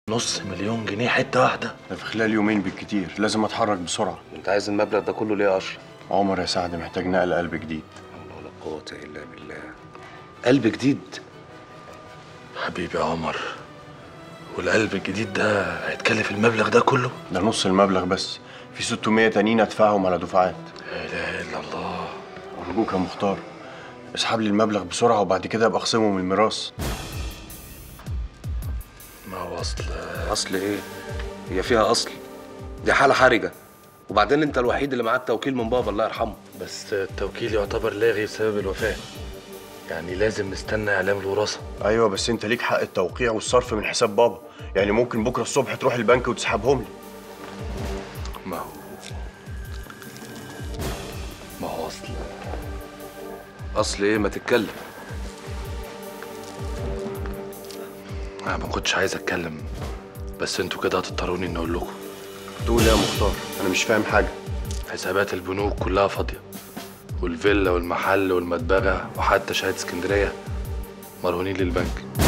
نص مليون جنيه حته واحده ده في خلال يومين بالكتير لازم اتحرك بسرعه انت عايز المبلغ ده كله ليه يا اشرف؟ عمر يا سعد محتاج نقل قلب جديد لا ولا قوة الا بالله قلب جديد حبيبي يا عمر والقلب الجديد ده هيتكلف المبلغ ده كله ده نص المبلغ بس في 600 تانيين ادفعهم على دفعات لا اله الا الله ارجوك يا مختار اسحب لي المبلغ بسرعه وبعد كده ابقى اخصمه من الميراث ما هو اصل اصل ايه؟ هي فيها اصل دي حالة حرجة وبعدين انت الوحيد اللي معاك توكيل من بابا الله يرحمه بس التوكيل يعتبر لاغي بسبب الوفاه يعني لازم نستنى اعلام الوراثه ايوه بس انت ليك حق التوقيع والصرف من حساب بابا يعني ممكن بكره الصبح تروح البنك وتسحبهم لي ما هو ما هو اصل اصل ايه ما تتكلم انا ما كنتش عايز اتكلم بس انتوا كده هتضطروني اني اقول لكم تقول ايه يا مختار انا مش فاهم حاجه حسابات البنوك كلها فاضيه والفيلا والمحل والمدبغه وحتى شهاده اسكندريه مرهونين للبنك